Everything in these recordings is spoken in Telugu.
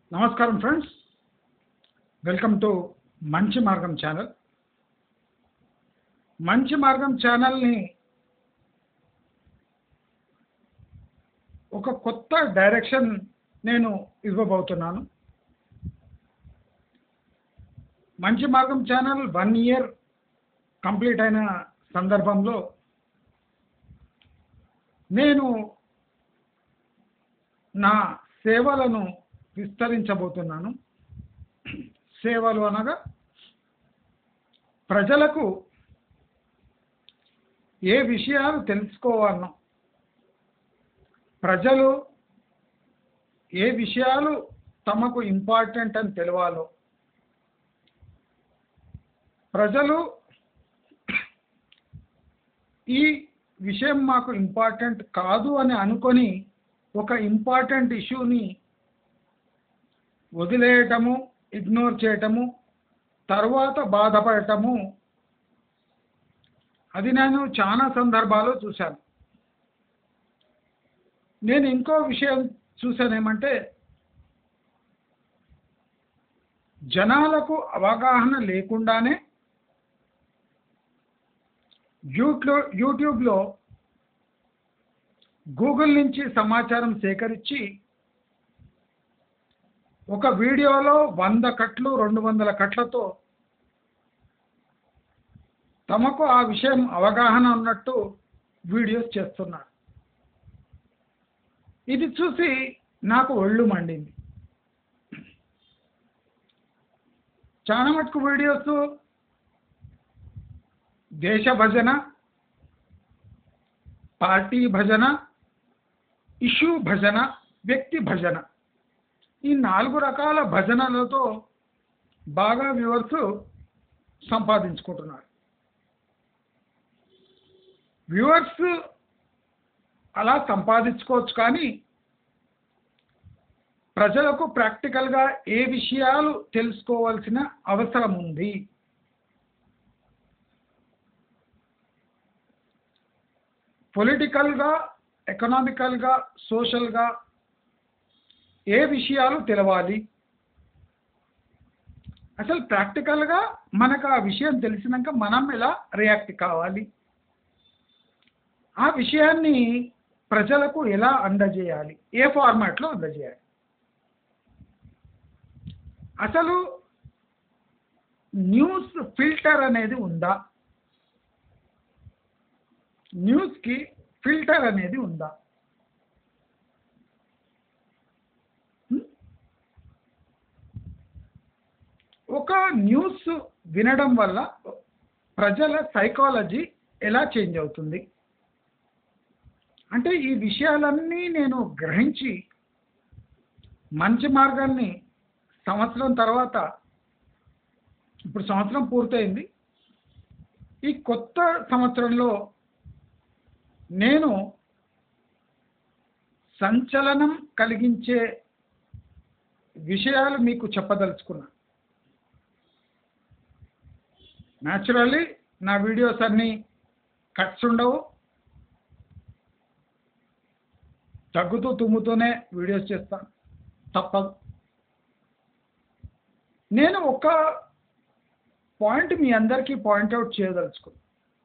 నమస్కారం ఫ్రెండ్స్ వెల్కమ్ టు మంచి మార్గం ఛానల్ మంచి మార్గం ఛానల్ని ఒక కొత్త డైరెక్షన్ నేను ఇవ్వబోతున్నాను మంచి మార్గం ఛానల్ వన్ ఇయర్ కంప్లీట్ అయిన సందర్భంలో నేను నా సేవలను విస్తరించబోతున్నాను సేవలు అనగా ప్రజలకు ఏ విషయాలు తెలుసుకోవాలనో ప్రజలు ఏ విషయాలు తమకు ఇంపార్టెంట్ అని తెలవాలో ప్రజలు ఈ విషయం మాకు ఇంపార్టెంట్ కాదు అని అనుకొని ఒక ఇంపార్టెంట్ ఇష్యూని వదిలేయటము ఇగ్నోర్ చేయటము తర్వాత బాధపడటము అది నేను చాలా సందర్భాలు చూశాను నేను ఇంకో విషయం చూశాను ఏమంటే జనాలకు అవగాహన లేకుండానే యూట్యూబ్ యూట్యూబ్లో గూగుల్ నుంచి సమాచారం సేకరించి ఒక వీడియోలో వంద కట్లు రెండు వందల కట్లతో తమకు ఆ విషయం అవగాహన ఉన్నట్టు వీడియోస్ చేస్తున్నారు ఇది చూసి నాకు ఒళ్ళు మండింది చాలా మటుకు వీడియోస్ దేశ భజన పార్టీ భజన ఇష్యూ భజన వ్యక్తి భజన ఈ నాలుగు రకాల భజనలతో బాగా వ్యూవర్స్ సంపాదించుకుంటున్నారు వ్యూవర్స్ అలా సంపాదించుకోవచ్చు కానీ ప్రజలకు ప్రాక్టికల్గా ఏ విషయాలు తెలుసుకోవాల్సిన అవసరం ఉంది పొలిటికల్గా ఎకనామికల్గా సోషల్గా ఏ విషయాలు తెలవాలి అసలు ప్రాక్టికల్గా మనకు ఆ విషయం తెలిసినాక మనం ఎలా రియాక్ట్ కావాలి ఆ విషయాన్ని ప్రజలకు ఎలా అందజేయాలి ఏ ఫార్మాట్లో అందజేయాలి అసలు న్యూస్ ఫిల్టర్ అనేది ఉందా న్యూస్కి ఫిల్టర్ అనేది ఉందా ఒక న్యూస్ వినడం వల్ల ప్రజల సైకాలజీ ఎలా చేంజ్ అవుతుంది అంటే ఈ విషయాలన్నీ నేను గ్రహించి మంచి మార్గాన్ని సంవత్సరం తర్వాత ఇప్పుడు సంవత్సరం పూర్తయింది ఈ కొత్త సంవత్సరంలో నేను సంచలనం కలిగించే విషయాలు మీకు చెప్పదలుచుకున్నా న్యాచురల్లీ నా వీడియోస్ అన్నీ కట్స్ ఉండవు తగ్గుతూ తుమ్ముతూనే వీడియోస్ చేస్తాను తప్పదు నేను ఒక పాయింట్ మీ అందరికీ పాయింట్అవుట్ చేయదలుచుకున్నాను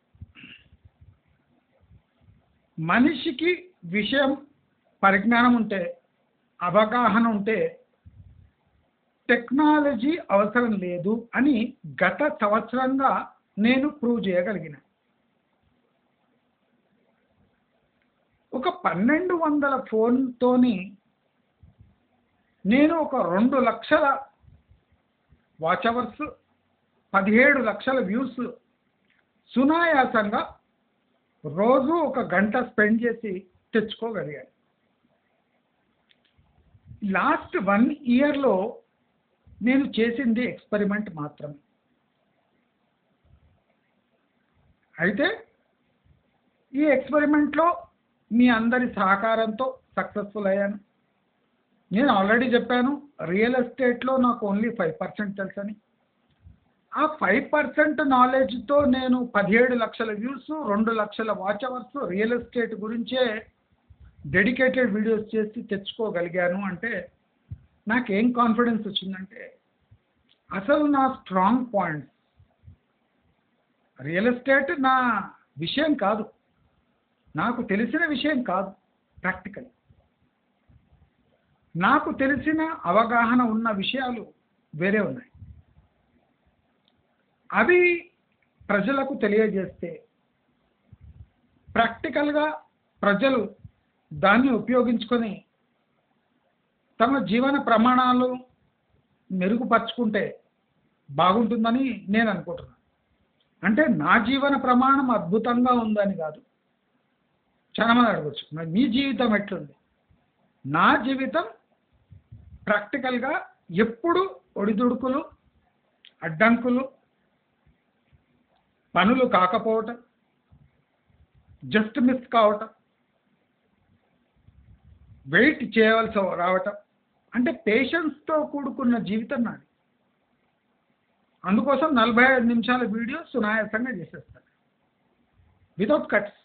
మనిషికి విషయం పరిజ్ఞానం ఉంటే అవగాహన ఉంటే టెక్నాలజీ అవసరం లేదు అని గత సంవత్సరంగా నేను ప్రూవ్ చేయగలిగిన ఒక పన్నెండు వందల ఫోన్తోని నేను ఒక రెండు లక్షల వాచ్ అవర్స్ పదిహేడు లక్షల వ్యూస్ సునాయాసంగా రోజు ఒక గంట స్పెండ్ చేసి తెచ్చుకోగలిగాను లాస్ట్ వన్ ఇయర్లో నేను చేసింది ఎక్స్పెరిమెంట్ మాత్రమే అయితే ఈ ఎక్స్పెరిమెంట్లో మీ అందరి సహకారంతో సక్సెస్ఫుల్ అయ్యాను నేను ఆల్రెడీ చెప్పాను రియల్ ఎస్టేట్లో నాకు ఓన్లీ ఫైవ్ పర్సెంట్ తెలుసని ఆ ఫైవ్ పర్సెంట్ నాలెడ్జ్తో నేను పదిహేడు లక్షల వ్యూస్ రెండు లక్షల వాచ్ అవర్స్ రియల్ ఎస్టేట్ గురించే డెడికేటెడ్ వీడియోస్ చేసి తెచ్చుకోగలిగాను అంటే నాకేం కాన్ఫిడెన్స్ వచ్చిందంటే అసలు నా స్ట్రాంగ్ పాయింట్స్ రియల్ ఎస్టేట్ నా విషయం కాదు నాకు తెలిసిన విషయం కాదు ప్రాక్టికల్ నాకు తెలిసిన అవగాహన ఉన్న విషయాలు వేరే ఉన్నాయి అవి ప్రజలకు తెలియజేస్తే ప్రాక్టికల్గా ప్రజలు దాన్ని ఉపయోగించుకొని తమ జీవన ప్రమాణాలు మెరుగుపరుచుకుంటే బాగుంటుందని నేను అనుకుంటున్నాను అంటే నా జీవన ప్రమాణం అద్భుతంగా ఉందని కాదు చాలా మంది అడగచ్చు మరి మీ జీవితం ఎట్లుంది నా జీవితం ప్రాక్టికల్గా ఎప్పుడు ఒడిదుడుకులు అడ్డంకులు పనులు కాకపోవటం జస్ట్ మిస్ కావటం వెయిట్ చేయవలసి రావటం అంటే పేషెన్స్తో కూడుకున్న జీవితం నాది అందుకోసం నలభై ఐదు నిమిషాల వీడియో సునాయాసంగా చేసేస్తాను వితౌట్ కట్స్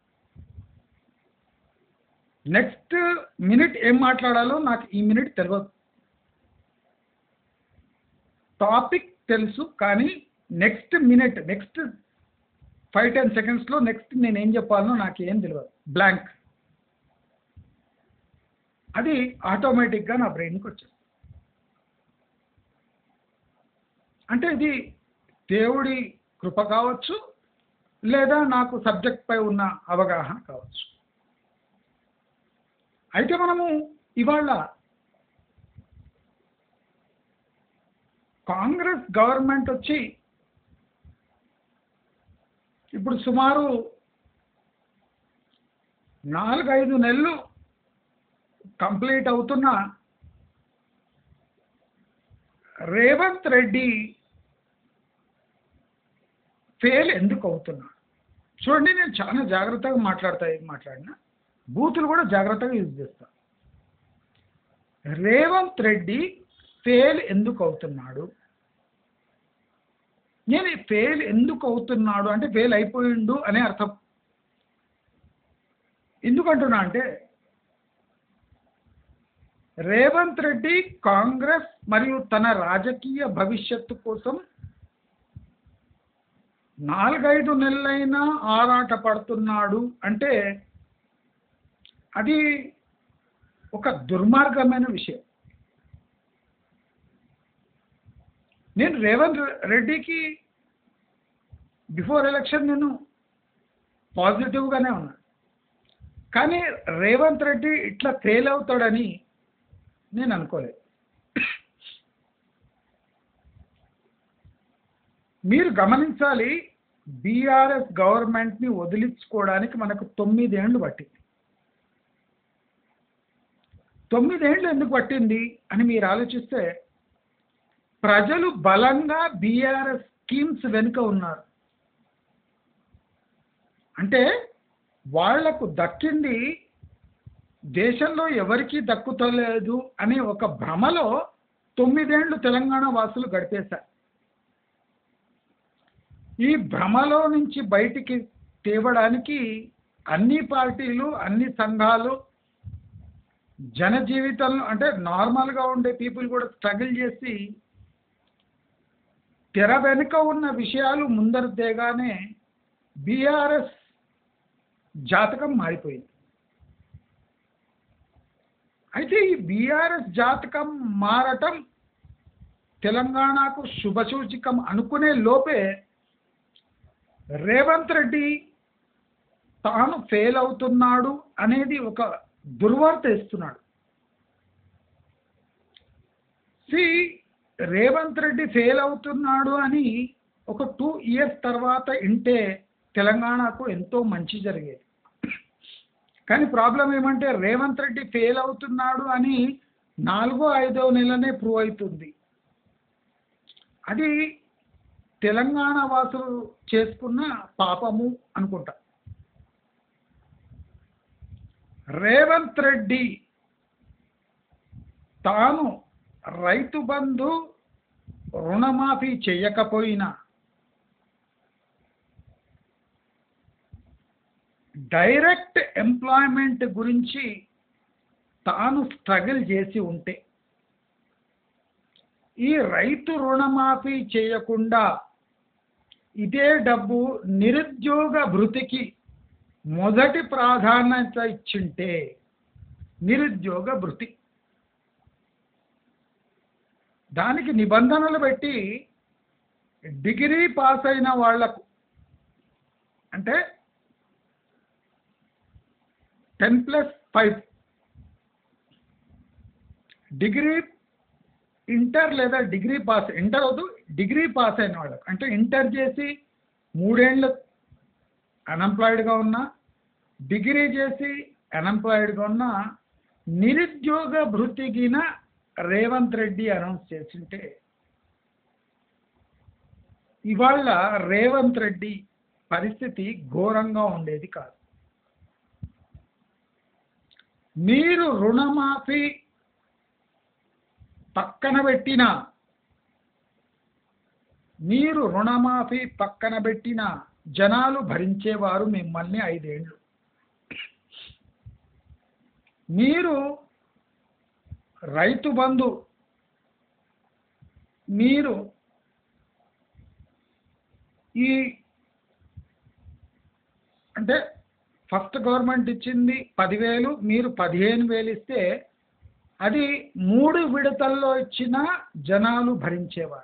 నెక్స్ట్ మినిట్ ఏం మాట్లాడాలో నాకు ఈ మినిట్ తెలియదు టాపిక్ తెలుసు కానీ next minute next five ten సెకండ్స్లో నెక్స్ట్ నేను ఏం చెప్పాలనో నాకు ఏం తెలియదు బ్లాంక్ అది ఆటోమేటిక్గా నా బ్రెయిన్కి వచ్చేది అంటే ఇది దేవుడి కృప కావచ్చు లేదా నాకు సబ్జెక్ట్ పై ఉన్న అవగాహన కావచ్చు అయితే మనము ఇవాళ కాంగ్రెస్ గవర్నమెంట్ వచ్చి ఇప్పుడు సుమారు నాలుగైదు నెలలు కంప్లీట్ అవుతున్న రేవంత్ రెడ్డి ఫెయిల్ ఎందుకు అవుతున్నాడు చూడండి నేను చాలా జాగ్రత్తగా మాట్లాడతా ఏం మాట్లాడినా బూతులు కూడా జాగ్రత్తగా యూజ్ చేస్తా రేవంత్ రెడ్డి ఫెయిల్ ఎందుకు అవుతున్నాడు నేను ఫెయిల్ ఎందుకు అవుతున్నాడు అంటే ఫెయిల్ అయిపోయిండు అనే అర్థం ఎందుకంటున్నా అంటే రేవంత్ రెడ్డి కాంగ్రెస్ మరియు తన రాజకీయ భవిష్యత్తు కోసం నాలుగైదు నెలలైనా ఆరాట పడుతున్నాడు అంటే అది ఒక దుర్మార్గమైన విషయం నేను రేవంత్ రెడ్డికి బిఫోర్ ఎలక్షన్ నేను పాజిటివ్గానే ఉన్నాను కానీ రేవంత్ రెడ్డి ఇట్లా ఫెయిల్ అవుతాడని నేను అనుకోలేదు మీరు గమనించాలి బీఆర్ఎస్ గవర్నమెంట్ని వదిలించుకోవడానికి మనకు తొమ్మిదేండ్లు పట్టింది తొమ్మిదేండ్లు ఎందుకు పట్టింది అని మీరు ఆలోచిస్తే ప్రజలు బలంగా బీఆర్ఎస్ స్కీమ్స్ వెనుక ఉన్నారు అంటే వాళ్లకు దక్కింది దేశంలో ఎవరికీ దక్కుతలేదు అనే ఒక భ్రమలో తొమ్మిదేండ్లు తెలంగాణ వాసులు గడిపేశారు ఈ భ్రమలో నుంచి బయటికి తేవడానికి అన్ని పార్టీలు అన్ని సంఘాలు జన జీవితంలో అంటే నార్మల్గా ఉండే పీపుల్ కూడా స్ట్రగుల్ చేసి తెర వెనుక ఉన్న విషయాలు ముందర తేగానే బీఆర్ఎస్ జాతకం మారిపోయింది అయితే ఈ బీఆర్ఎస్ జాతకం మారటం తెలంగాణకు శుభసూచికం అనుకునే లోపే రేవంత్ రెడ్డి తాను ఫెయిల్ అవుతున్నాడు అనేది ఒక దుర్వార్త ఇస్తున్నాడు సి రేవంత్ రెడ్డి ఫెయిల్ అవుతున్నాడు అని ఒక టూ ఇయర్స్ తర్వాత ఇంటే తెలంగాణకు ఎంతో మంచి జరిగేది కానీ ప్రాబ్లం ఏమంటే రేవంత్ రెడ్డి ఫెయిల్ అవుతున్నాడు అని నాలుగో ఐదో నెలనే ప్రూవ్ అవుతుంది అది తెలంగాణ వాసులు చేసుకున్న పాపము అనుకుంటా రేవంత్ రెడ్డి తాను రైతు బంధు రుణమాఫీ చేయకపోయినా డైరెక్ట్ ఎంప్లాయ్మెంట్ గురించి తాను స్ట్రగుల్ చేసి ఉంటే ఈ రైతు రుణమాఫీ చేయకుండా ఇదే డబ్బు నిరుద్యోగ భృతికి మొదటి ప్రాధాన్యత ఇచ్చింటే నిరుద్యోగ భృతి దానికి నిబంధనలు పెట్టి డిగ్రీ పాస్ అయిన వాళ్లకు అంటే ten plus five degree inter లేదా డిగ్రీ పాస్ ఇంటర్ అవుతూ డిగ్రీ పాస్ అయిన వాళ్ళకు అంటే ఇంటర్ చేసి మూడేళ్ళు అన్ఎంప్లాయిడ్గా ఉన్నా డిగ్రీ చేసి అన్ఎంప్లాయిడ్గా ఉన్న నిరుద్యోగ భృతికిన రేవంత్ రెడ్డి అనౌన్స్ చేసింటే ఇవాళ రేవంత్ రెడ్డి పరిస్థితి ఘోరంగా ఉండేది కాదు మీరు రుణమాఫీ పక్కన పెట్టిన మీరు రుణమాఫీ పక్కన పెట్టిన జనాలు భరించేవారు మిమ్మల్ని ఐదేళ్ళు మీరు రైతు బంధు మీరు ఈ అంటే ఫస్ట్ గవర్నమెంట్ ఇచ్చింది పదివేలు మీరు పదిహేను వేలు ఇస్తే అది మూడు విడతల్లో ఇచ్చిన జనాలు భరించేవారు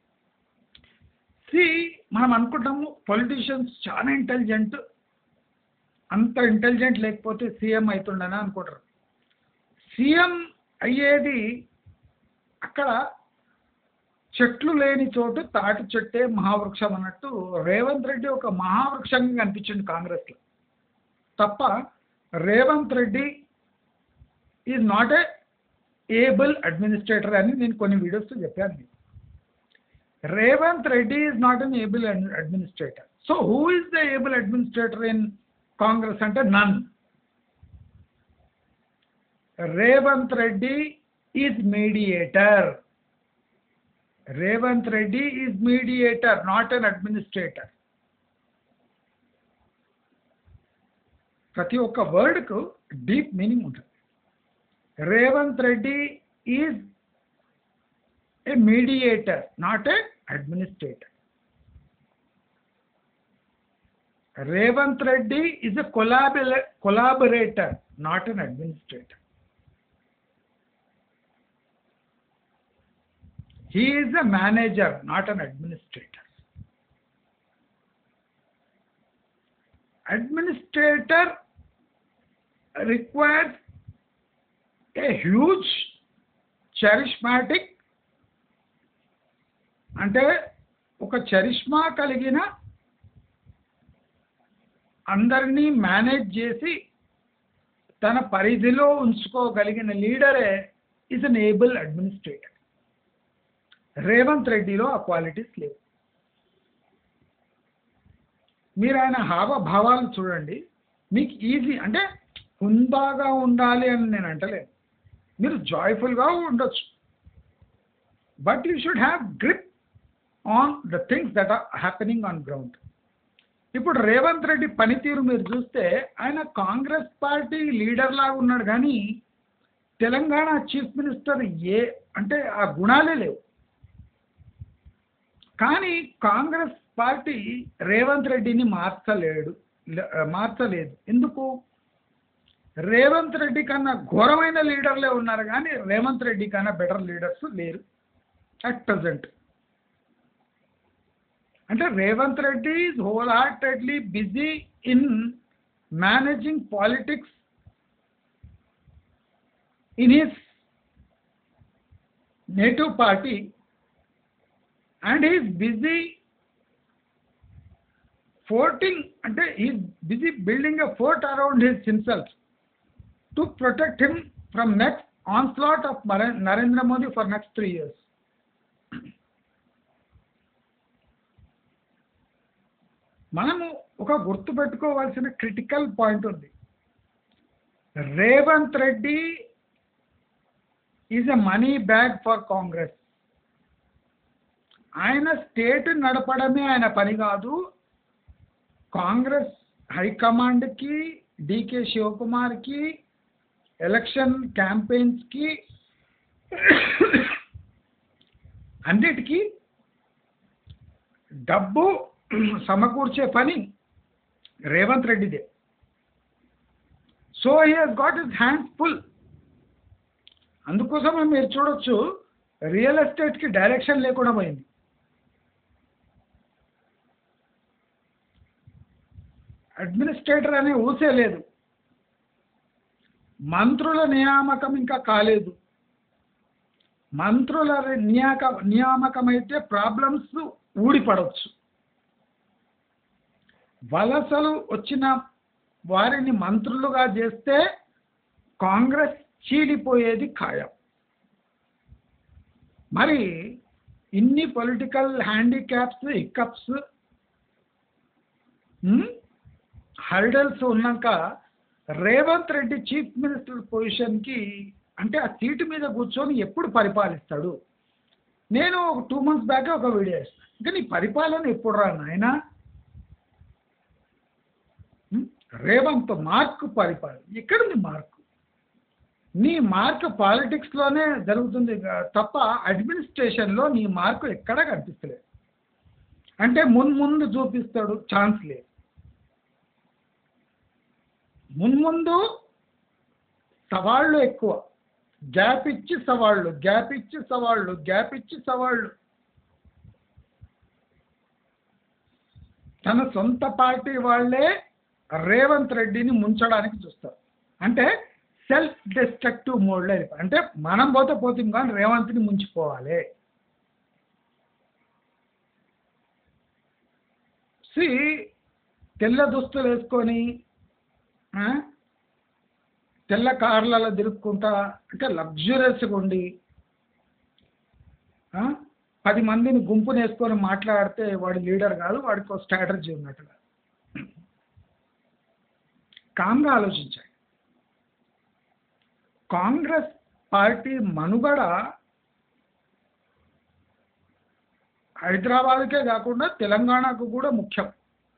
సి మనం అనుకుంటాము పొలిటీషియన్స్ చాలా ఇంటెలిజెంట్ అంత ఇంటెలిజెంట్ లేకపోతే సీఎం అవుతుండని అనుకుంటారు సీఎం అయ్యేది అక్కడ చెట్లు లేని చోటు తాటి చెట్టే మహావృక్షం అన్నట్టు రేవంత్ రెడ్డి ఒక మహావృక్షంగా కనిపించింది కాంగ్రెస్లో తప్ప Revanth Reddy is not a able administrator అని నేను కొన్ని వీడియోస్లో చెప్పాను మీకు Revanth Reddy is not an able administrator so who is the able administrator in Congress అంటే none Revanth Reddy is mediator Revanth Reddy is mediator not an administrator ప్రతి ఒక్క వర్డ్కు డీప్ మీనింగ్ ఉంటుంది Revanth Reddy is a mediator not a administrator Revanth Reddy is a కొలాబిలే collaborator not an administrator he is a manager not an administrator administrator requires a huge charismatic అంటే ఒక చరిష్మా కలిగిన అందరినీ మేనేజ్ చేసి తన పరిధిలో ఉంచుకోగలిగిన లీడరే is an able administrator Revanth రెడ్డిలో ఆ క్వాలిటీస్ లేవు మీరు ఆయన హావభావాలు చూడండి మీకు ఈజీ అంటే హుందాగా ఉండాలి అని నేను అంటలేను మీరు జాయ్ఫుల్గా ఉండొచ్చు but you should have grip on the things that are happening on ground ఇప్పుడు రేవంత్ రెడ్డి పనితీరు మీరు చూస్తే ఆయన కాంగ్రెస్ పార్టీ లీడర్ లాగా ఉన్నాడు కానీ తెలంగాణ చీఫ్ మినిస్టర్ ఏ అంటే ఆ గుణాలే లేవు కానీ కాంగ్రెస్ పార్టీ రేవంత్ రెడ్డిని మార్చలేడు లే- మార్చలేదు ఎందుకు రేవంత్ రెడ్డి కన్నా ఘోరమైన లీడర్లే ఉన్నారు కానీ రేవంత్ రెడ్డి కన్నా బెటర్ లీడర్స్ లేరు అట్ ప్రజెంట్ అంటే Revanth Reddy is wholeheartedly busy in managing politics in his native party and is busy forting అంటే is busy building a fort around his himself to protect him from next onslaught of Narendra Modi for next three years మనము ఒక గుర్తుపెట్టుకోవాల్సిన క్రిటికల్ పాయింట్ ఉంది Revanth Reddy is a money bag for Congress ఆయన స్టేట్ నడపడమే ఆయన పని కాదు కాంగ్రెస్ హైకమాండ్కి డికే శివకుమార్కి ఎలక్షన్ క్యాంపెయిన్స్కి అన్నిటికీ డబ్బు సమకూర్చే పని రేవంత్ రెడ్డిదే so he has got his hands full అందుకోసమే మీరు చూడొచ్చు రియల్ ఎస్టేట్కి డైరెక్షన్ లేకుండా పోయింది అడ్మినిస్ట్రేటర్ అనే ఊసే లేదు మంత్రుల నియామకం ఇంకా కాలేదు మంత్రుల నియాక నియామకం అయితే ప్రాబ్లమ్స్ ఊడిపడవచ్చు వలసలు వచ్చిన వారిని మంత్రులుగా చేస్తే కాంగ్రెస్ చీలిపోయేది ఖాయం మరి ఇన్ని పొలిటికల్ హ్యాండిక్యాప్స్ హిక్కప్స్ హర్డల్స్ ఉన్నాక రేవంత్ రెడ్డి చీఫ్ మినిస్టర్ పొజిషన్కి అంటే ఆ సీటు మీద కూర్చొని ఎప్పుడు పరిపాలిస్తాడు నేను ఒక టూ మంత్స్ బ్యాక్ ఒక వీడియో వేస్తాను ఇంకా నీ పరిపాలన ఎప్పుడు రా నాయన రేవంత్ మార్క్ పరిపాలన ఎక్కడుంది మార్క్ నీ మార్క్ పాలిటిక్స్లోనే జరుగుతుంది తప్ప అడ్మినిస్ట్రేషన్లో నీ మార్కు ఎక్కడా కనిపిస్తలేదు అంటే మున్ ముందు చూపిస్తాడు ఛాన్స్ లేదు మున్ముందు సవాళ్ళు ఎక్కువ గ్యాప్ ఇచ్చి సవాళ్ళు గ్యాప్ ఇచ్చి సవాళ్ళు గ్యాప్ ఇచ్చి సవాళ్ళు తన సొంత పార్టీ వాళ్ళే రేవంత్ రెడ్డిని ముంచడానికి చూస్తారు అంటే సెల్ఫ్ డిస్ట్రక్టివ్ మోడ్లో వెళ్ళిపోయి అంటే మనం పోతే పోతాం కానీ రేవంత్ని ముంచిపోవాలి సి తెల్ల దుస్తులు వేసుకొని తెల్ల కార్లలో తిరుక్కుంటా అంటే లగ్జరియస్గా ఉండి పది మందిని గుంపుని వేసుకొని మాట్లాడితే వాడి లీడర్ కాదు వాడికి ఒక స్ట్రాటజీ ఉన్నట్టుగా కామ్గా ఆలోచించాడు కాంగ్రెస్ పార్టీ మనుగడ హైదరాబాద్కే కాకుండా తెలంగాణకు కూడా ముఖ్యం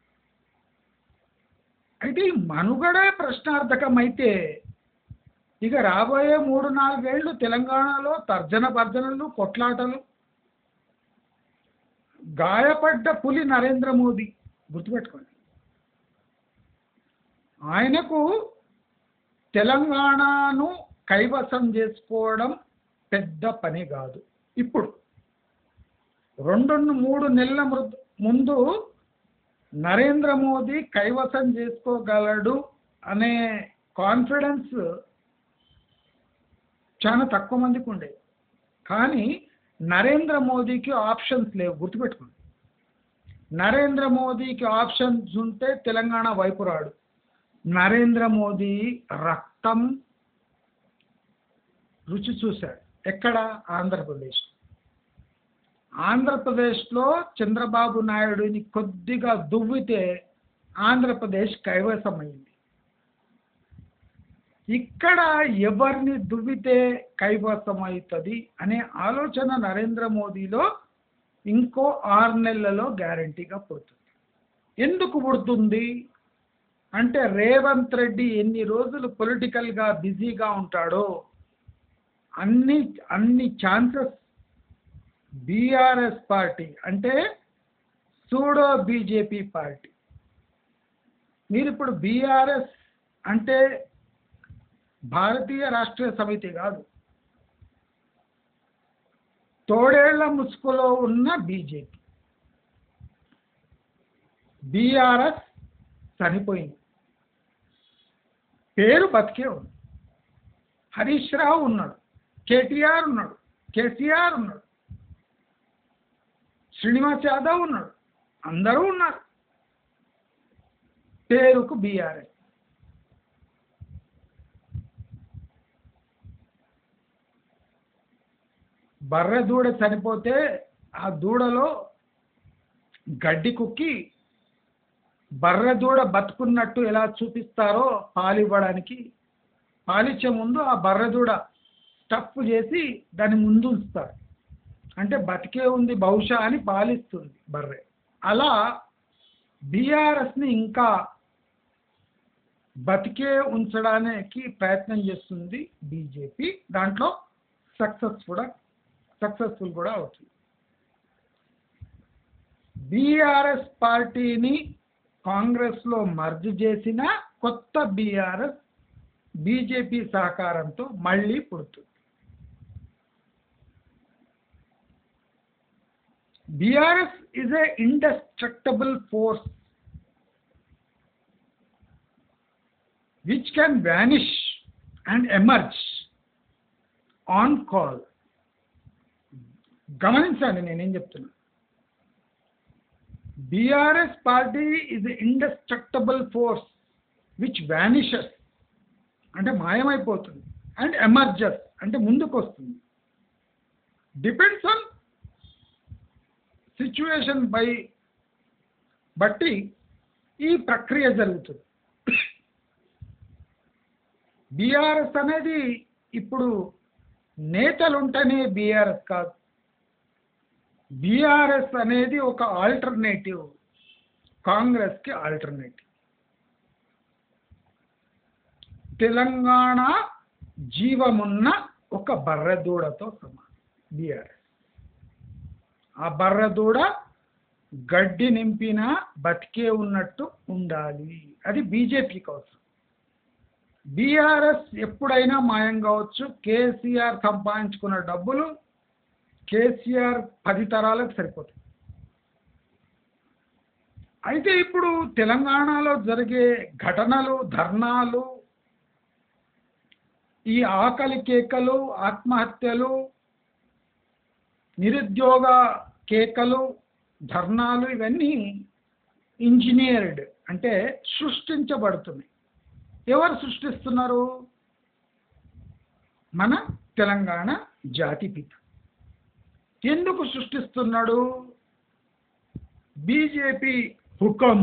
అయితే ఈ మనుగడే ప్రశ్నార్థకమైతే ఇక రాబోయే మూడు నాలుగేళ్లు తెలంగాణలో తర్జన భర్జనలు కొట్లాటలు గాయపడ్డ పులి నరేంద్ర మోదీ గుర్తుపెట్టుకోండి ఆయనకు తెలంగాణను కైవసం చేసుకోవడం పెద్ద పని కాదు ఇప్పుడు రెండు మూడు నెలల ముందు నరేంద్ర మోదీ కైవసం చేసుకోగలడు అనే కాన్ఫిడెన్స్ చాలా తక్కువ మందికి ఉండేది కానీ నరేంద్ర మోదీకి ఆప్షన్స్ లేవు గుర్తుపెట్టుకోండి నరేంద్ర మోదీకి ఆప్షన్స్ ఉంటే తెలంగాణ వైపు రాడు నరేంద్ర మోదీ రక్తం రుచి చూశాడు ఎక్కడ ఆంధ్రప్రదేశ్ ఆంధ్రప్రదేశ్లో చంద్రబాబు నాయుడిని కొద్దిగా దువ్వితే ఆంధ్రప్రదేశ్ కైవసమైంది ఇక్కడ ఎవరిని దువ్వితే కైవసమవుతుంది అనే ఆలోచన నరేంద్ర మోదీలో ఇంకో ఆరు నెలలలో గ్యారంటీగా పుడుతుంది ఎందుకు పుడుతుంది అంటే రేవంత్ రెడ్డి ఎన్ని రోజులు పొలిటికల్గా బిజీగా ఉంటాడో అన్ని అన్ని ఛాన్సెస్ బీఆర్ఎస్ పార్టీ అంటే సూడో బీజేపీ పార్టీ మీరు ఇప్పుడు బీఆర్ఎస్ అంటే భారతీయ రాష్ట్రీయ సమితి కాదు తోడేళ్ల ముసుగులో ఉన్న బీజేపీ బీఆర్ఎస్ చనిపోయింది పేరు బతికే ఉంది హరీష్ రావు ఉన్నాడు కేటీఆర్ ఉన్నాడు కేసీఆర్ ఉన్నాడు శ్రీనివాస్ యాదవ్ ఉన్నాడు అందరూ ఉన్నారు పేరుకు బీఆర్ఎస్ బర్రె దూడ చనిపోతే ఆ దూడలో గడ్డి కుక్కి బర్రె దూడ బతుకున్నట్టు ఎలా చూపిస్తారో పాలివ్వడానికి పాలిచ్చే ముందు ఆ బర్రె దూడ స్టఫ్ చేసి దాని ముందు ఉంచుతారు అంటే బతికే ఉంది బహుశా అని పాలిస్తుంది బర్రె అలా బీఆర్ఎస్ని ఇంకా బతికే ఉంచడానికి ప్రయత్నం చేస్తుంది బీజేపీ దాంట్లో సక్సెస్ కూడా సక్సెస్ఫుల్ కూడా అవుతుంది బీఆర్ఎస్ పార్టీని కాంగ్రెస్లో మర్జ్ చేసిన కొత్త బీఆర్ఎస్ బీజేపీ సహకారంతో మళ్ళీ పుడుతుంది BRS is a indestructible force which can vanish and emerge on call గమనించండి నేనేం చెప్తున్నా BRS party is indestructible force which vanishes అంటే మాయమైపోతుంది అండ్ ఎమర్జెస్ అంటే ముందుకు వస్తుంది డిపెండ్స్ ఆన్ సిచ్యువేషన్ బై బట్టి ఈ ప్రక్రియ జరుగుతుంది బీఆర్ఎస్ అనేది ఇప్పుడు నేతలు ఉంటేనే బీఆర్ఎస్ కాదు బీఆర్ఎస్ అనేది ఒక ఆల్టర్నేటివ్ కాంగ్రెస్కి ఆల్టర్నేటివ్ తెలంగాణ జీవమున్న ఒక బర్రెదూడతో సమానం బీఆర్ఎస్ ఆ బర్రెదూడ గడ్డి నింపిన బతికే ఉన్నట్టు ఉండాలి అది బీజేపీకి అవసరం బీఆర్ఎస్ ఎప్పుడైనా మాయం కావచ్చు కేసీఆర్ సంపాదించుకున్న డబ్బులు కేసీఆర్ పది తరాలకు సరిపోతాయి అయితే ఇప్పుడు తెలంగాణలో జరిగే ఘటనలు ధర్నాలు ఈ ఆకలి కేకలు ఆత్మహత్యలు నిరుద్యోగ కేకలు ధర్నాలు ఇవన్నీ ఇంజనీర్డ్ అంటే సృష్టించబడుతున్నాయి ఎవరు సృష్టిస్తున్నారు మన తెలంగాణ జాతిపిత ఎందుకు సృష్టిస్తున్నాడు బీజేపీ హుకం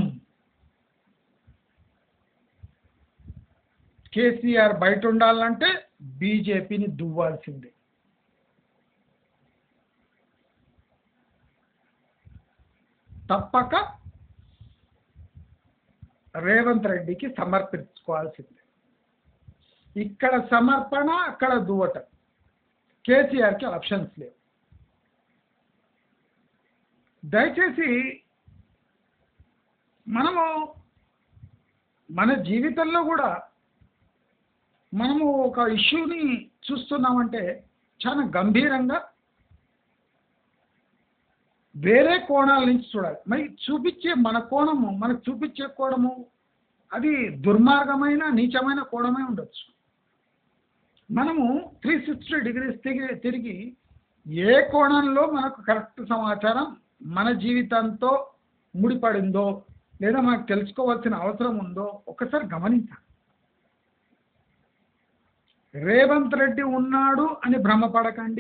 కేసీఆర్ బయట ఉండాలంటే బీజేపీని దువ్వాల్సిందే తప్పక రేవంత్ రెడ్డికి సమర్పించుకోవాల్సిందే ఇక్కడ సమర్పణ అక్కడ దువ్వట కేసీఆర్కి ఆప్షన్స్ లేవు దయచేసి మనము మన జీవితంలో కూడా మనము ఒక ఇష్యూని చూస్తున్నామంటే చాలా గంభీరంగా వేరే కోణాల నుంచి చూడాలి మరి చూపించే మన కోణము మనకు చూపించే కోణము అది దుర్మార్గమైన నీచమైన కోణమే ఉండొచ్చు మనము త్రీ సిక్స్టీ డిగ్రీస్ తిరిగి తిరిగి ఏ కోణంలో మనకు కరెక్ట్ సమాచారం మన జీవితంతో ముడిపడిందో లేదా మనకు తెలుసుకోవాల్సిన అవసరం ఉందో ఒకసారి గమనించాలి రేవంత్ రెడ్డి ఉన్నాడు అని భ్రమపడకండి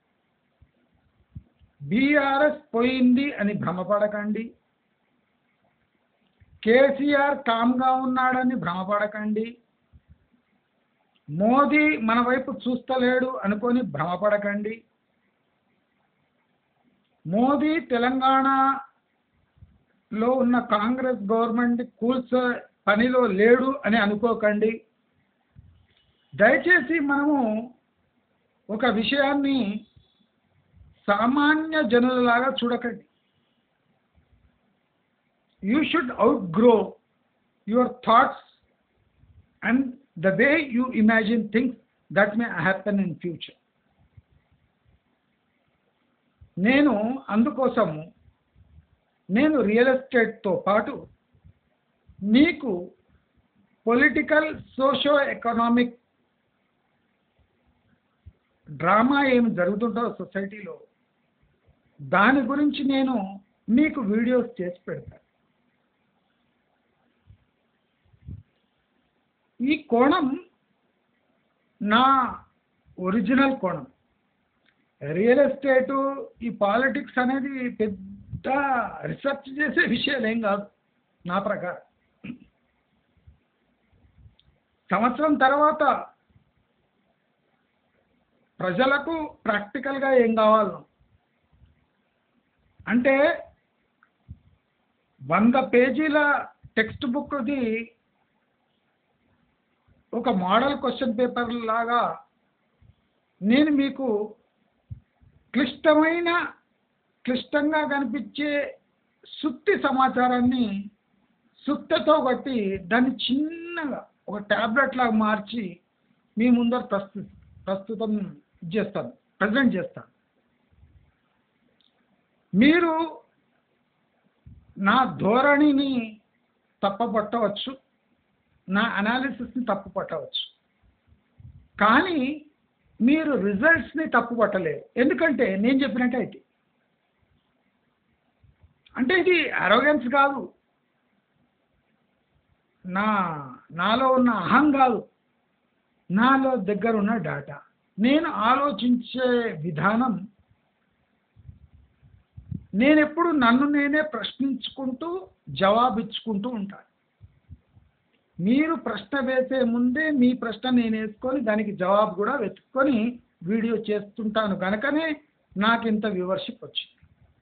బీఆర్ఎస్ పోయింది అని భ్రమపడకండి కేసీఆర్ కామ్గా ఉన్నాడని భ్రమపడకండి మోదీ మన వైపు చూస్తలేడు అనుకొని భ్రమపడకండి మోదీ తెలంగాణలో ఉన్న కాంగ్రెస్ గవర్నమెంట్ కూల్చే పనిలో లేడు అని అనుకోకండి దయచేసి మనము ఒక విషయాన్ని సామాన్య జనులలాగా చూడకండి you should outgrow your thoughts and the way you imagine things that may happen in future నేను అందుకోసము నేను రియల్ ఎస్టేట్తో పాటు మీకు పొలిటికల్ సోషో ఎకనామిక్ డ్రామా ఏమి జరుగుతుంటుందో సొసైటీలో దాని గురించి నేను మీకు వీడియోస్ చేసి పెడతాను ఈ కోణం నా ఒరిజినల్ కోణం రియల్ ఎస్టేటు ఈ పాలిటిక్స్ అనేది పెద్ద రీసెర్చ్ చేసే విషయాలు ఏం కాదు నా ప్రకారం సంవత్సరం తర్వాత ప్రజలకు ప్రాక్టికల్గా ఏం కావాలో అంటే వంద పేజీల టెక్స్ట్ బుక్ది ఒక మోడల్ క్వశ్చన్ పేపర్ లాగా నేను మీకు క్లిష్టమైన క్లిష్టంగా కనిపించే సుత్తి సమాచారాన్ని సుత్తతో కొట్టి దాన్ని చిన్నగా ఒక ట్యాబ్లెట్ లాగా మార్చి మీ ముందర ప్రస్తు ప్రస్తుతం చేస్తాను ప్రజెంట్ చేస్తాను మీరు నా ధోరణిని తప్పపట్టవచ్చు నా అనాలిసిస్ని తప్పు పట్టవచ్చు కానీ మీరు రిజల్ట్స్ని తప్పు పట్టలేరు ఎందుకంటే నేను చెప్పినట్టే అయితే అంటే ఇది అరోగెన్స్ కాదు నా నాలో ఉన్న అహం కాదు నాలో దగ్గర ఉన్న డాటా నేను ఆలోచించే విధానం నేను ఎప్పుడు నన్ను నేనే ప్రశ్నించుకుంటూ జవాబిచ్చుకుంటూ ఉంటాను మీరు ప్రశ్న వేసే ముందే మీ ప్రశ్న నేను వేసుకొని దానికి జవాబు కూడా వెతుక్కొని వీడియో చేస్తుంటాను కనుకనే నాకు ఇంత వ్యూవర్షిప్ వచ్చింది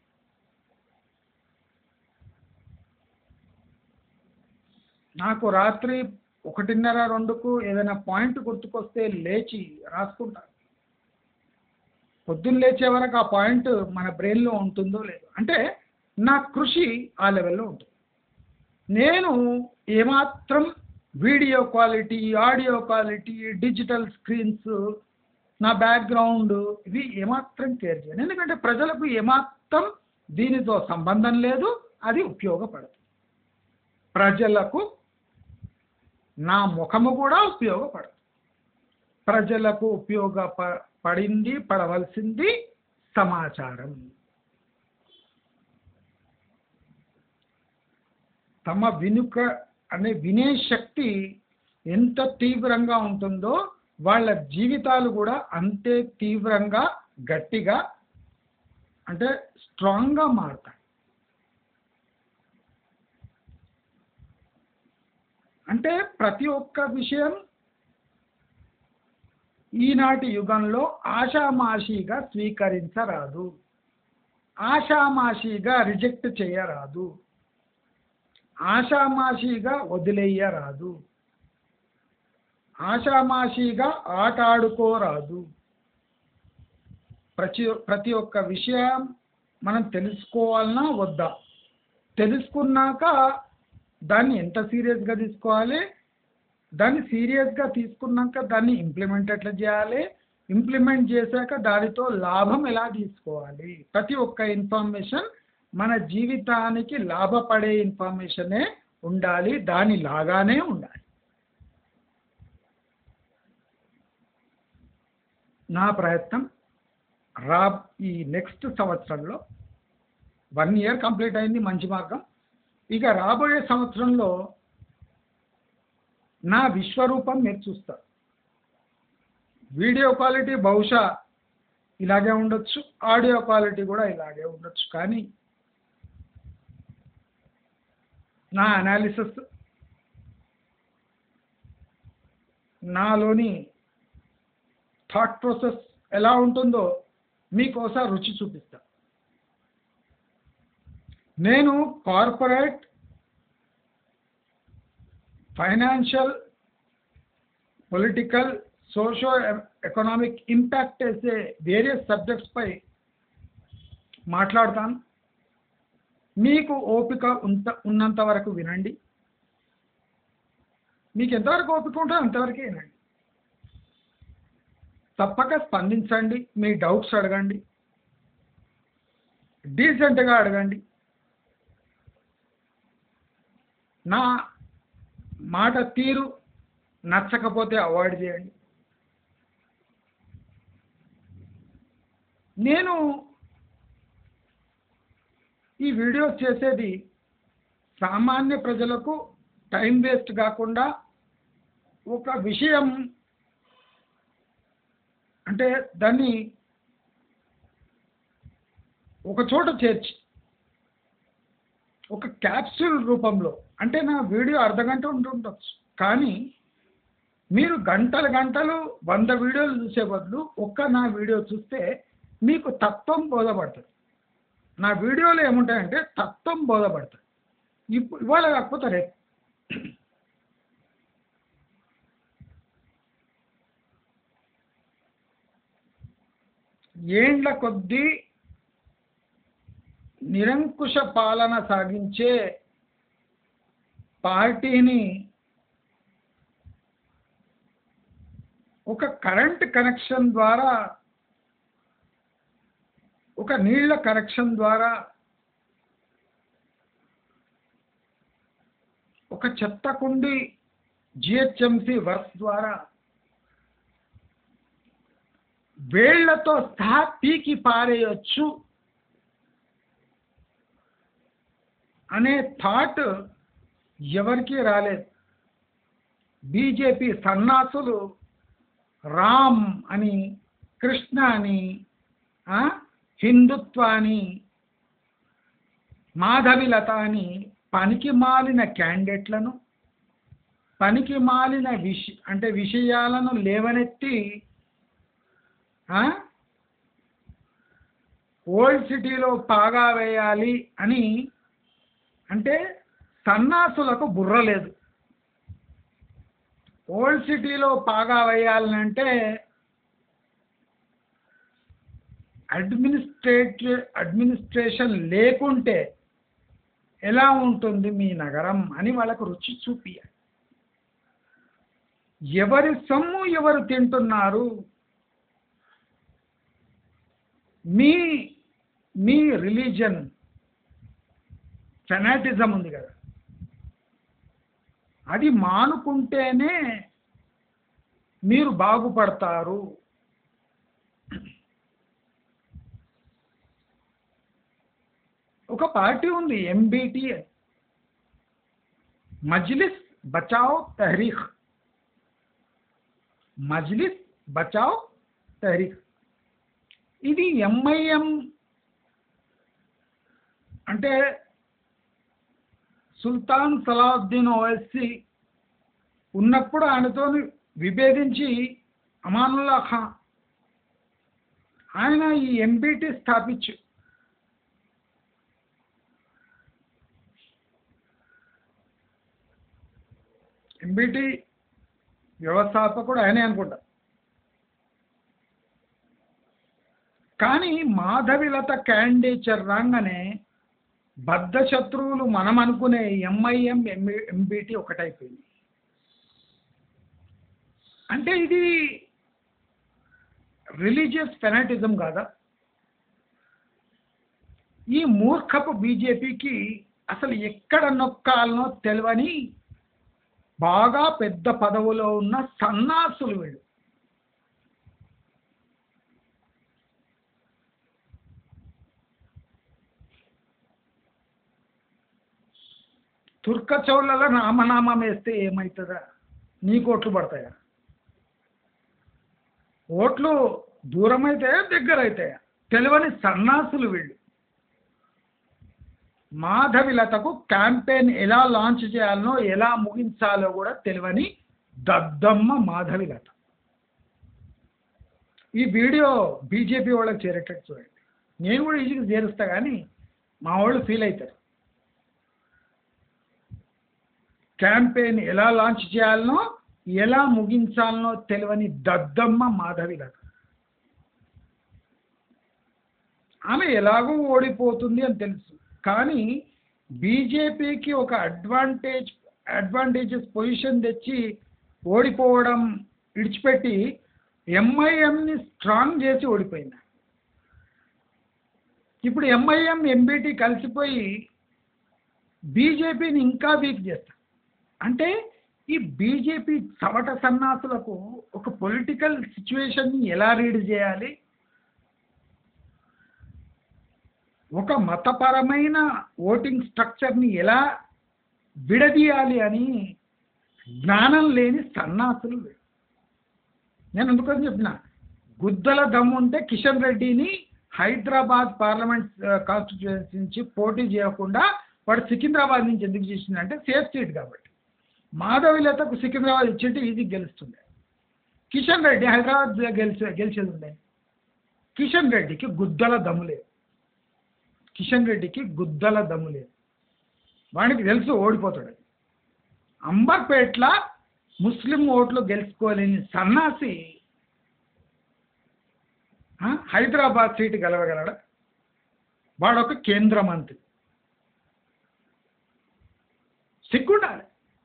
నాకు రాత్రి ఒకటిన్నర రెండుకు ఏదైనా పాయింట్ గుర్తుకొస్తే లేచి రాసుకుంటాను పొద్దున్న లేచే వరకు ఆ పాయింట్ మన బ్రెయిన్లో ఉంటుందో లేదో అంటే నా కృషి ఆ లెవెల్లో ఉంటుంది నేను ఏమాత్రం video quality audio quality digital screens నా బ్యాక్గ్రౌండ్ ఇవి ఏమాత్రం కేర్ చేయను ఎందుకంటే ప్రజలకు ఏమాత్రం దీనితో సంబంధం లేదు అది ఉపయోగపడదు ప్రజలకు నా ముఖము కూడా ఉపయోగపడదు ప్రజలకు ఉపయోగప పడింది పడవలసింది సమాచారం తమ వినుక అనే వినే శక్తి ఎంత తీవ్రంగా ఉంటుందో వాళ్ళ జీవితాలు కూడా అంతే తీవ్రంగా గట్టిగా అంటే స్ట్రాంగ్గా మారుతాయి అంటే ప్రతి ఒక్క విషయం ఈనాటి యుగంలో ఆషామాషిగా స్వీకరించరాదు ఆషామాషిగా రిజెక్ట్ చేయరాదు ఆషామాషిగా వదిలేయరాదు ఆషామాషిగా ఆట ఆడుకోరాదు ప్రతి ప్రతి ఒక్క విషయం మనం తెలుసుకోవాలన్నా వద్దా తెలుసుకున్నాక దాన్ని ఎంత సీరియస్గా తీసుకోవాలి దాన్ని సీరియస్గా తీసుకున్నాక దాన్ని ఇంప్లిమెంట్ ఎట్లా చేయాలి ఇంప్లిమెంట్ చేశాక దానితో లాభం ఎలా తీసుకోవాలి ప్రతి ఒక్క ఇన్ఫర్మేషన్ మన జీవితానికి లాభపడే ఇన్ఫర్మేషనే ఉండాలి దాని లాగానే ఉండాలి నా ప్రయత్నం రా ఈ నెక్స్ట్ సంవత్సరంలో వన్ ఇయర్ కంప్లీట్ అయింది మంచి మార్గం ఇక రాబోయే సంవత్సరంలో నా విశ్వరూపం మీరు చూస్తారు వీడియో క్వాలిటీ బహుశా ఇలాగే ఉండొచ్చు ఆడియో క్వాలిటీ కూడా ఇలాగే ఉండొచ్చు కానీ నా అనాలిసిస్ నాలోని థాట్ ప్రాసెస్ ఎలా ఉంటుందో మీకోసం రుచి చూపిస్తా నేను corporate financial political socio economic impact వేసే వేరియస్ సబ్జెక్ట్స్పై మాట్లాడతాను మీకు ఓపిక ఉంత ఉన్నంత వరకు వినండి మీకు ఎంతవరకు ఓపిక ఉంటుందో అంతవరకే వినండి తప్పక స్పందించండి మీ డౌట్స్ అడగండి డీసెంట్గా అడగండి నా మాట తీరు నచ్చకపోతే అవాయిడ్ చేయండి నేను ఈ వీడియోస్ చేసేది సామాన్య ప్రజలకు టైం వేస్ట్ కాకుండా ఒక విషయం అంటే దాన్ని ఒక చోట చేర్చి ఒక క్యాప్సూల్ రూపంలో అంటే నా వీడియో అర్ధ గంట ఉంటుండొచ్చు కానీ మీరు గంటలు గంటలు వంద వీడియోలు చూసే బదులు ఒక్క నా వీడియో చూస్తే మీకు తత్వం బోధపడుతుంది నా వీడియోలో ఏముంటాయంటే తత్వం బోధపడుతుంది ఇప్పుడు ఇవాళ కాకపోతే రేపు ఏండ్ల కొద్దీ నిరంకుశ పాలన సాగించే పార్టీని ఒక కరెంట్ కనెక్షన్ ద్వారా ఒక నీళ్ల కనెక్షన్ ద్వారా ఒక చెత్త కుండి జిహెచ్ఎంసి వర్క్స్ ద్వారా వేళ్లతో సహా పీకి పారేయొచ్చు అనే థాట్ ఎవరికీ రాలేదు బీజేపీ సన్నాసులు రామ్ అని కృష్ణ అని ఆ, హిందుత్వ అని మాధవిలత అని పనికి మాలిన క్యాండిడేట్లను పనికి మాలిన విష అంటే విషయాలను లేవనెత్తి ఆ, ఓల్డ్ సిటీలో పాగా వేయాలి అని అంటే సన్నాసులకు బుర్ర లేదు ఓల్డ్ సిటీలో పాగా వేయాలంటే అడ్మినిస్ట్రేట్ అడ్మినిస్ట్రేషన్ లేకుంటే ఎలా ఉంటుంది మీ నగరం అని వాళ్ళకు రుచి చూపియాలి ఎవరి సొమ్ము ఎవరు తింటున్నారు మీ మీ రిలీజన్ ఫెనాటిజం ఉంది కదా అది మానుకుంటేనే మీరు బాగుపడతారు ఒక పార్టీ ఉంది ఎంబీటీ మజ్లిస్ బచావ్ తహరీక్ మజ్లిస్ బచావ్ తహరీక్ ఇది ఎంఐఎం అంటే సుల్తాన్ సలావుద్దీన్ ఓవైసీ ఉన్నప్పుడు ఆయనతో విభేదించి అమానుల్లా ఖాన్ ఆయన ఈ ఎంబీటీ స్థాపించు ఎంబీటీ వ్యవస్థాపకుడు ఆయనే అనుకుంటా కానీ మాధవిలత క్యాండిడేచర్ రాగానే బద్ధ శత్రువులు మనం అనుకునే ఎంఐఎం ఎంబీటీ ఒకటైపోయింది అంటే ఇది రిలీజియస్ ఫెనాటిజం కాదా ఈ మూర్ఖపు బీజేపీకి అసలు ఎక్కడ నొక్కాలనో తెలియని బాగా పెద్ద పదవులో ఉన్న సన్నాసులు వీళ్ళు తుర్క చౌళ్ళలో నామనామం వేస్తే ఏమవుతుందా నీకు ఓట్లు పడతాయా ఓట్లు దూరం అవుతాయా దగ్గర అవుతాయా తెలియని సన్నాసులు వీళ్ళు మాధవిలతకు క్యాంపెయిన్ ఎలా లాంచ్ చేయాలనో ఎలా ముగించాలో కూడా తెలియని దద్దమ్మ మాధవిలత ఈ వీడియో బీజేపీ వాళ్ళకి చేరేటట్టు చూడండి నేను కూడా ఈజీగా చేరుస్తా కానీ మా వాళ్ళు ఫీల్ అవుతారు క్యాంపెయిన్ ఎలా లాంచ్ చేయాలనో ఎలా ముగించాలనో తెలియని దద్దమ్మ మాధవిలత ఆమె ఎలాగో ఓడిపోతుంది అని తెలుసు కానీ బీజేపీకి ఒక అడ్వాంటేజ్ అడ్వాంటేజెస్ పొజిషన్ తెచ్చి ఓడిపోవడం విడిచిపెట్టి ఎంఐఎంని స్ట్రాంగ్ చేసి ఓడిపోయింది ఇప్పుడు ఎంఐఎం ఎంబీటీ కలిసిపోయి బీజేపీని ఇంకా వీక్ చేస్తారు అంటే ఈ బీజేపీ చవట సన్నాసులకు ఒక పొలిటికల్ సిచ్యువేషన్ని ఎలా రీడ్ చేయాలి ఒక మతపరమైన ఓటింగ్ స్ట్రక్చర్ని ఎలా విడదీయాలి అని జ్ఞానం లేని సన్నాసులు వీళ్ళు. నేను అందుకని చెప్పిన గుద్దల దమ్ము ఉంటే కిషన్ రెడ్డిని హైదరాబాద్ పార్లమెంట్ కాన్స్టిట్యుయెన్సీ నుంచి పోటీ చేయకుండా వాడు సికింద్రాబాద్ నుంచి ఎందుకు చేసిందంటే సేఫ్ సీట్ కాబట్టి మాధవిలతకు సికింద్రాబాద్ ఇచ్చింటే ఈజీ గెలుస్తుండే కిషన్ రెడ్డి హైదరాబాద్ గెలిచే గెలిచేది ఉండే కిషన్ రెడ్డికి గుద్దల దమ్ము లేదు కిషన్ రెడ్డికి గుద్దల దమ్ము లేదు వాడికి తెలుసు ఓడిపోతాడు అంబర్పేట్ల ముస్లిం ఓట్లు గెలుచుకోలేని సన్నాసి ఆ, హైదరాబాద్ సీటు గెలవగలడా వాడొక కేంద్ర మంత్రి సిగ్గుండాలి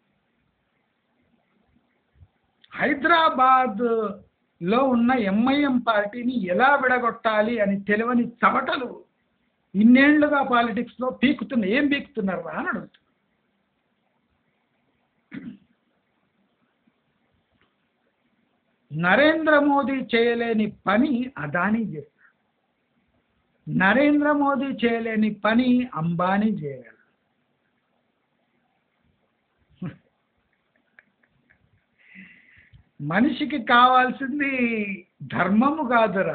హైదరాబాద్ లో ఉన్న ఎంఐఎం పార్టీని ఎలా విడగొట్టాలి అని తెలియని చవటలు ఇన్నేళ్లుగా పాలిటిక్స్ లో పీకుతున్న ఏం పీకుతున్నారు రా అని అడుగుతున్నారు నరేంద్ర మోదీ చేయలేని పని అదానీ చేస్తాడు నరేంద్ర మోదీ చేయలేని పని అంబానీ చేయగలరు మనిషికి కావాల్సింది ధర్మము కాదురా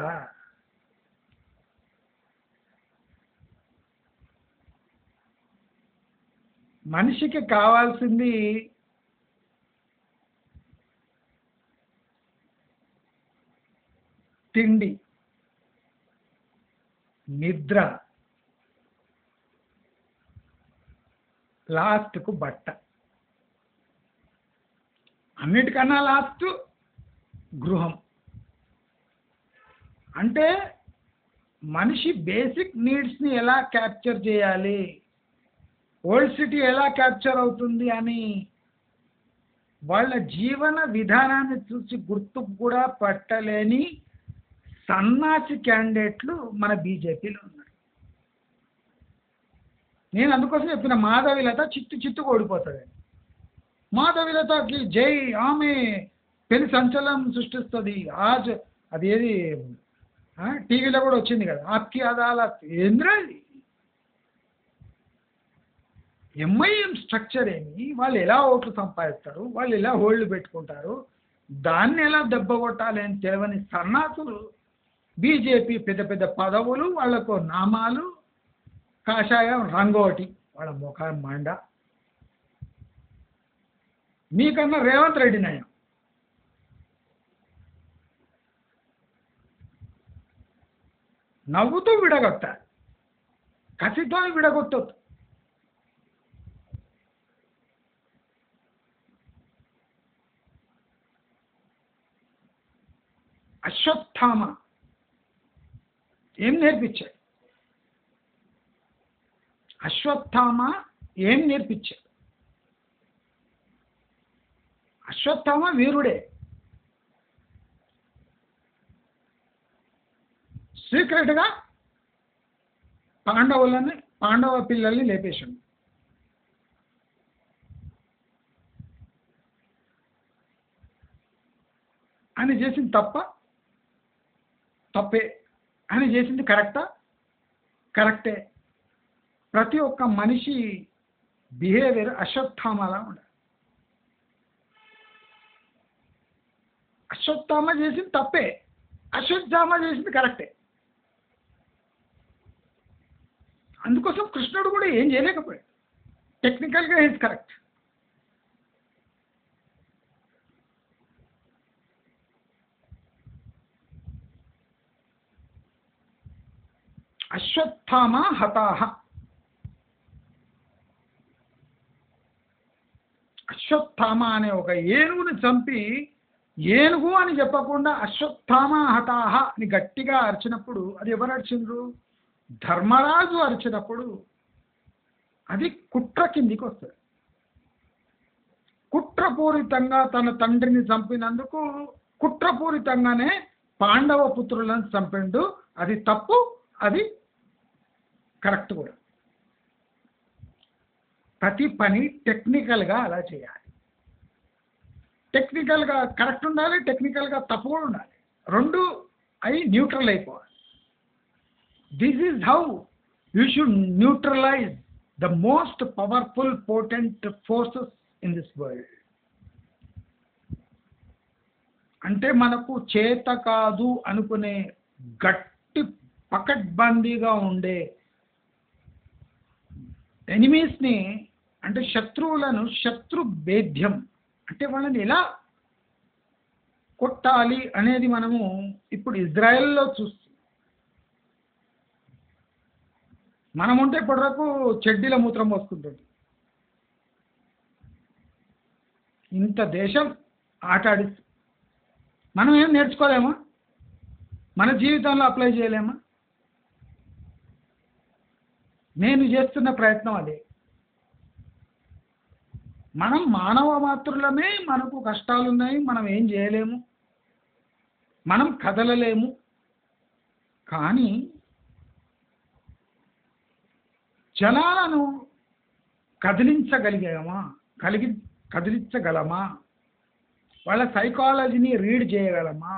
మనిషికి కావాల్సింది తిండి నిద్ర లాస్ట్కు బట్ట అన్నిటికన్నా లాస్ట్ గృహం అంటే మనిషి బేసిక్ నీడ్స్ని ఎలా క్యాప్చర్ చేయాలి ఓల్డ్ సిటీ ఎలా క్యాప్చర్ అవుతుంది అని వాళ్ళ జీవన విధానాన్ని చూసి గుర్తు కూడా పట్టలేని సన్నాసి క్యాండిడేట్లు మన బీజేపీలో ఉన్నారు నేను అందుకోసం చెప్పిన మాధవిలత చిత్తు చిత్తు ఓడిపోతుంది మాధవిలతకి జై ఆమె పెను సంచలనం సృష్టిస్తుంది ఆజ్ అది ఏది టీవీలో కూడా వచ్చింది కదా ఆప్కి అదాలత్ ఏంద్రా ఇది ఎంఐఎం స్ట్రక్చర్ ఏమి వాళ్ళు ఎలా ఓట్లు సంపాదిస్తారు వాళ్ళు ఎలా హోల్డ్ పెట్టుకుంటారు దాన్ని ఎలా దెబ్బ కొట్టాలి అని తెలియని సన్నాసులు బీజేపీ పెద్ద పెద్ద పదవులు వాళ్ళకు నామాలు కాషాయం రంగోటి వాళ్ళ ముఖం మండ మీకన్నా రేవంత్ రెడ్డి నయం నవ్వుతూ విడగొట్టాలి కసితో విడగొట్టొద్దు అశ్వత్థామ ఏం నేర్పించాడు అశ్వత్థామ ఏం నేర్పించాడు అశ్వత్థామ వీరుడే సీక్రెట్గా పాండవులని పాండవ పిల్లల్ని లేపేశాడు ఆయన చేసింది తప్ప తప్పే ఆయన చేసింది కరెక్టా కరెక్టే ప్రతి ఒక్క మనిషి బిహేవియర్ అశ్వత్థామలా ఉండాలి అశ్వత్థామ చేసింది తప్పే అశ్వత్థామ చేసింది కరెక్టే అందుకోసం కృష్ణుడు కూడా ఏం చేయలేకపోయాడు టెక్నికల్గా ఈజ్ కరెక్ట్ అశ్వత్థామ హతాహ అశ్వత్థామ అనే ఒక ఏనుగుని చంపి ఏనుగు అని చెప్పకుండా అశ్వత్థామ హతాహ అని గట్టిగా అరిచినప్పుడు అది ఎవరు అరిచిండ్రు ధర్మరాజు అరిచినప్పుడు అది కుట్ర కిందికి వస్తుంది కుట్రపూరితంగా తన తండ్రిని చంపినందుకు కుట్రపూరితంగానే పాండవ పుత్రులను చంపిండు అది తప్పు అది కరెక్ట్ కూడా ప్రతి పని టెక్నికల్గా అలా చేయాలి టెక్నికల్గా కరెక్ట్ ఉండాలి టెక్నికల్గా తప్పు కూడా ఉండాలి రెండు అయి న్యూట్రల్ అయిపోవాలి this is how you should neutralise the most powerful potent forces in this world అంటే మనకు చేత కాదు అనుకునే గట్టి పకడ్బందీగా ఉండే ఎనిమీస్ని అంటే శత్రువులను శత్రు భేద్యం అంటే వాళ్ళని ఎలా కొట్టాలి అనేది మనము ఇప్పుడు ఇజ్రాయెల్లో చూస్తున్నాం మనం ఉంటే ఇప్పటివరకు చెడ్డీల మూత్రం పోసుకుంటుంది ఇంత దేశం ఆట ఆడిస్తుంది మనం ఏం నేర్చుకోలేమా మన జీవితంలో అప్లై చేయలేమా నేను చేస్తున్న ప్రయత్నం అదే మనం మానవ మాత్రులమే మనకు కష్టాలు ఉన్నాయి మనం ఏం చేయలేము మనం కదలలేము కానీ జనాలను కదిలించగలిగామా కలిగి కదిలించగలమా వాళ్ళ సైకాలజీని రీడ్ చేయగలమా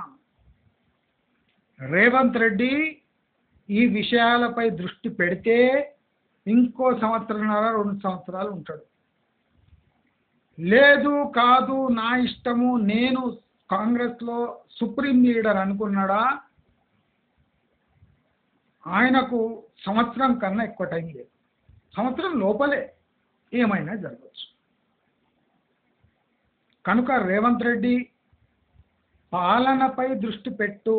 రేవంత్ రెడ్డి ఈ విషయాలపై దృష్టి పెడితే ఇంకో సంవత్సరంన్నర రెండు సంవత్సరాలు ఉంటాడు లేదు కాదు నా ఇష్టము నేను కాంగ్రెస్లో సుప్రీం లీడర్ అనుకున్నాడా ఆయనకు సంవత్సరం కన్నా ఎక్కువ టైం లేదు సంవత్సరం లోపలే ఏమైనా జరగచ్చు కనుక రేవంత్ రెడ్డి పాలనపై దృష్టి పెట్టు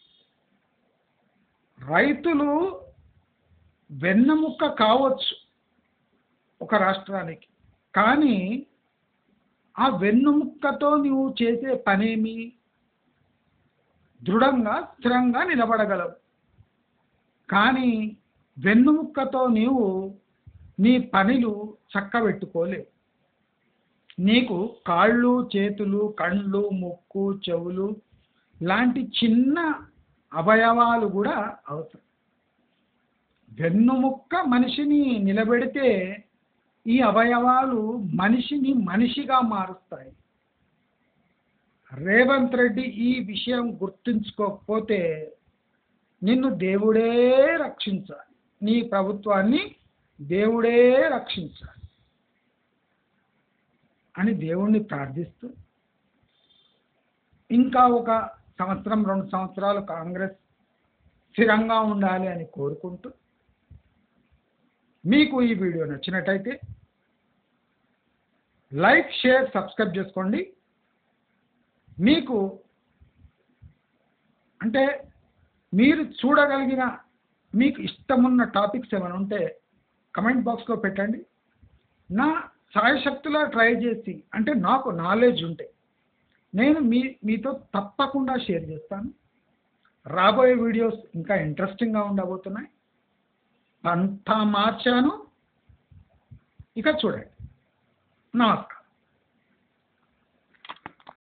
రైతులు వెన్నెముక్క కావచ్చు ఒక రాష్ట్రానికి కానీ ఆ వెన్నుముక్కతో నువ్వు చేసే పనేమి దృఢంగా స్థిరంగా నిలబడగలవు కానీ వెన్నుముక్కతో నీవు నీ పనులు చక్కబెట్టుకోలేవు నీకు కాళ్ళు చేతులు కళ్ళు ముక్కు చెవులు లాంటి చిన్న అవయవాలు కూడా అవసరం వెన్నుముక్క మనిషిని నిలబెడితే ఈ అవయవాలు మనిషిని మనిషిగా మారుస్తాయి రేవంత్ రెడ్డి ఈ విషయం గుర్తుంచుకోకపోతే నిన్ను దేవుడే రక్షించాలి నీ ప్రభుత్వాన్ని దేవుడే రక్షించాలి అని దేవుణ్ణి ప్రార్థిస్తూ ఇంకా ఒక సంవత్సరం రెండు సంవత్సరాలు కాంగ్రెస్ స్థిరంగా ఉండాలి అని కోరుకుంటూ మీకు ఈ వీడియో నచ్చినట్టయితే లైక్ షేర్ సబ్స్క్రైబ్ చేసుకోండి మీకు అంటే మీరు చూడగలిగిన మీకు ఇష్టమున్న టాపిక్స్ ఏమైనా ఉంటే కమెంట్ బాక్స్లో పెట్టండి నా సాయశక్తులా ట్రై చేసి అంటే నాకు నాలెడ్జ్ ఉంటే నేను మీ మీతో తప్పకుండా షేర్ చేస్తాను రాబోయే వీడియోస్ ఇంకా ఇంట్రెస్టింగ్గా ఉండబోతున్నాయి అంతా మార్చాను ఇక చూడండి నమస్కారం